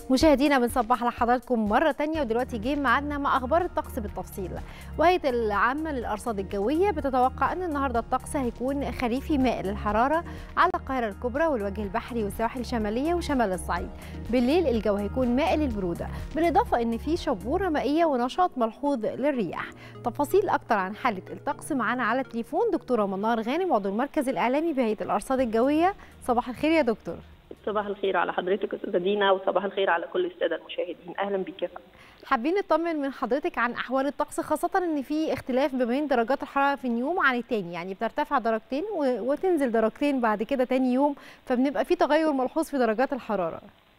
مشاهدينا بنصبح على حضراتكم مرة تانية ودلوقتي جه ميعادنا مع أخبار الطقس بالتفصيل. وهيئة العامة للأرصاد الجوية بتتوقع أن النهاردة الطقس هيكون خريفي مائل الحرارة على القاهرة الكبرى والوجه البحري والسواحل الشمالية وشمال الصعيد. بالليل الجو هيكون مائل البرودة، بالإضافة أن في شبورة مائية ونشاط ملحوظ للرياح. تفاصيل أكتر عن حالة الطقس معانا على التليفون دكتورة منار غانم عضو المركز الإعلامي بهيئة الأرصاد الجوية. صباح الخير يا دكتور. صباح الخير على حضرتك استاذه دينا وصباح الخير على كل الساده المشاهدين اهلا بك يا فندم حابين نطمن من حضرتك عن احوال الطقس خاصه ان في اختلاف ما بين درجات الحراره في اليوم عن التاني يعني بترتفع درجتين وتنزل درجتين بعد كده تاني يوم فبنبقى في تغير ملحوظ في درجات الحراره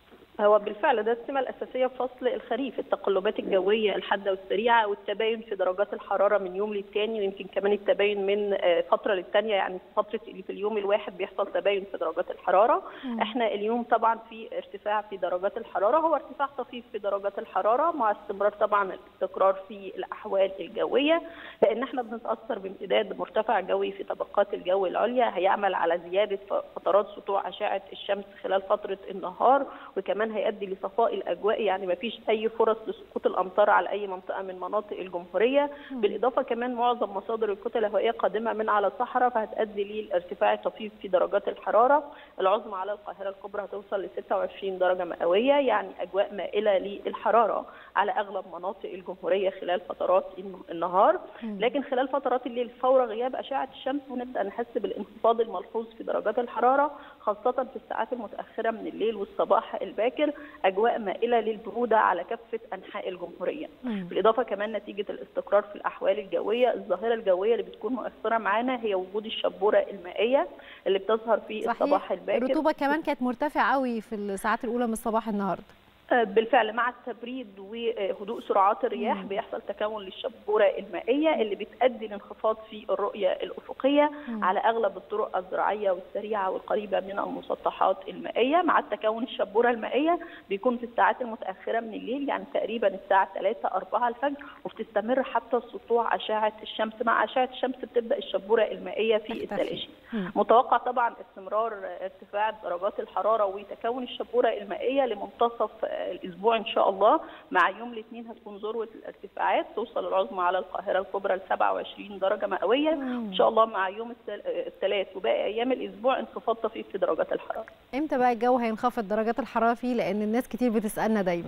هو بالفعل ده السمه الاساسيه في فصل الخريف التقلبات الجويه الحاده والسريعه والتباين في درجات الحراره من يوم للتاني ويمكن كمان التباين من فتره للتانيه يعني فتره اللي في اليوم الواحد بيحصل تباين في درجات الحراره م. احنا اليوم طبعا في ارتفاع في درجات الحراره هو ارتفاع طفيف في درجات الحراره مع استمرار طبعا الاستقرار في الاحوال الجويه لان احنا بنتاثر بامتداد مرتفع جوي في طبقات الجو العليا هيعمل على زياده فترات سطوع اشعه الشمس خلال فتره النهار وكمان كمان هيؤدي لصفاء الاجواء يعني ما فيش اي فرص لسقوط الامطار على اي منطقه من مناطق الجمهوريه م. بالاضافه كمان معظم مصادر الكتل الهوائيه قادمه من على الصحراء فهتؤدي للارتفاع الطفيف في درجات الحراره العظمى على القاهره الكبرى هتوصل ل 26 درجه مئويه يعني اجواء مائله للحراره على اغلب مناطق الجمهوريه خلال فترات النهار م. لكن خلال فترات الليل فور غياب اشعه الشمس هنبدا نحس بالانخفاض الملحوظ في درجات الحراره خاصه في الساعات المتاخره من الليل والصباح الباكر الباكر اجواء مائله للبروده على كافه انحاء الجمهوريه مم. بالاضافه كمان نتيجه الاستقرار في الاحوال الجويه الظاهره الجويه اللي بتكون مؤثره معانا هي وجود الشبوره المائيه اللي بتظهر في صحيح. الصباح الباكر الرطوبه كمان كانت مرتفعه قوي في الساعات الاولى من الصباح النهارده بالفعل مع التبريد وهدوء سرعات الرياح مم. بيحصل تكون للشبوره المائيه اللي بتؤدي لانخفاض في الرؤيه الافقيه مم. على اغلب الطرق الزراعيه والسريعه والقريبه من المسطحات المائيه مع التكون الشبوره المائيه بيكون في الساعات المتاخره من الليل يعني تقريبا الساعه 3 4 الفجر وبتستمر حتى سطوع اشعه الشمس مع اشعه الشمس بتبدا الشبوره المائيه في الثلاشي متوقع طبعا استمرار ارتفاع درجات الحراره وتكون الشبوره المائيه لمنتصف الاسبوع ان شاء الله مع يوم الاثنين هتكون ذروه الارتفاعات توصل العظمى على القاهره الكبرى ل 27 درجه مئويه ان شاء الله مع يوم الثلاث وباقي ايام الاسبوع انخفاض طفيف في درجات الحراره. امتى بقى الجو هينخفض درجات الحراره فيه لان الناس كتير بتسالنا دايما.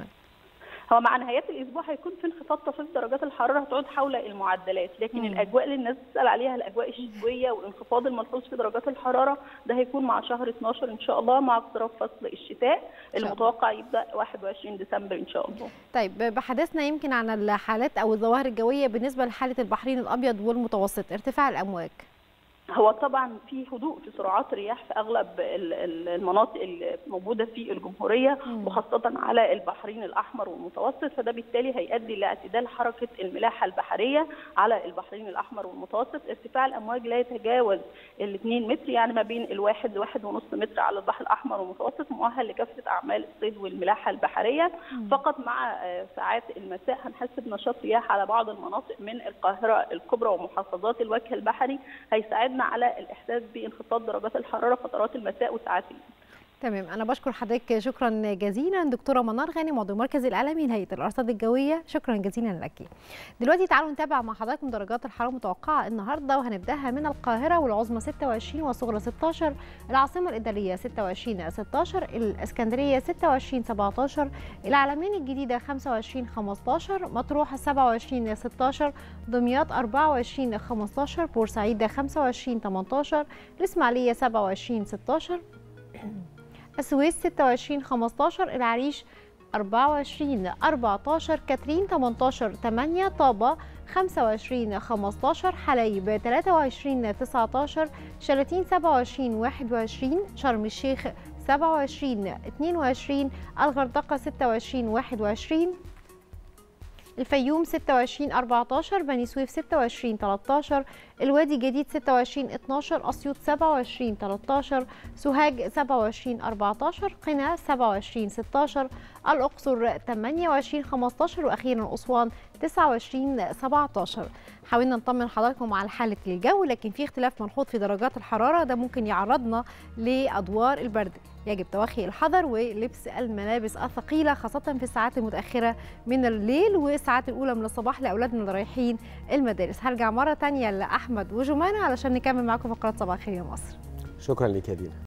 هو مع نهايات الاسبوع هيكون في انخفاض طفيف درجات الحراره هتعود حول المعدلات لكن مم. الاجواء اللي الناس بتسال عليها الاجواء الشتويه والانخفاض الملحوظ في درجات الحراره ده هيكون مع شهر 12 ان شاء الله مع اقتراب فصل الشتاء المتوقع يبدا 21 ديسمبر ان شاء الله طيب بحدثنا يمكن عن الحالات او الظواهر الجويه بالنسبه لحاله البحرين الابيض والمتوسط ارتفاع الامواج هو طبعا في هدوء في سرعات الرياح في اغلب المناطق الموجوده في الجمهوريه وخاصه على البحرين الاحمر والمتوسط فده بالتالي هيؤدي لاعتدال حركه الملاحه البحريه على البحرين الاحمر والمتوسط ارتفاع الامواج لا يتجاوز ال 2 متر يعني ما بين الواحد لواحد ونص متر على البحر الاحمر والمتوسط مؤهل لكافه اعمال الصيد والملاحه البحريه فقط مع ساعات المساء هنحس بنشاط رياح على بعض المناطق من القاهره الكبرى ومحافظات الوجه البحري هيساعدنا على الاحساس بانخفاض درجات الحراره فترات المساء وساعات الليل. تمام انا بشكر حضرتك شكرا جزيلا دكتوره منار غانم عضو المركز العالمي لهيئه الارصاد الجويه شكرا جزيلا لك دلوقتي تعالوا نتابع مع حضراتكم درجات الحراره المتوقعه النهارده وهنبداها من القاهره والعظمى 26 والصغرى 16 العاصمه الاداريه 26 16 الاسكندريه 26 17 العلمين الجديده 25 15 مطروح 27 16 دمياط 24 15 بورسعيد 25 18 الاسماعيليه 27 16 السويس 26 15 العريش 24 14 كاترين 18 8 طابة 25 15 حلايب 23 19 شلاتين 27 21 شرم الشيخ 27 22 الغردقة 26 21 الفيوم 26 14 بني سويف 26 13 الوادي الجديد 26 12 اسيوط 27 13 سوهاج 27 14 قنا 27 16 الأقصر 28 15 وأخيرا أسوان 29 17 حاولنا نطمن حضراتكم على حالة الجو لكن في اختلاف ملحوظ في درجات الحرارة ده ممكن يعرضنا لأدوار البرد يجب توخي الحذر ولبس الملابس الثقيلة خاصة في الساعات المتأخرة من الليل والساعات الأولى من الصباح لأولادنا اللي رايحين المدارس هرجع مرة تانية لأحمد وجمانة علشان نكمل معاكم فقرات صباح الخير يا مصر شكرا لك يا دينا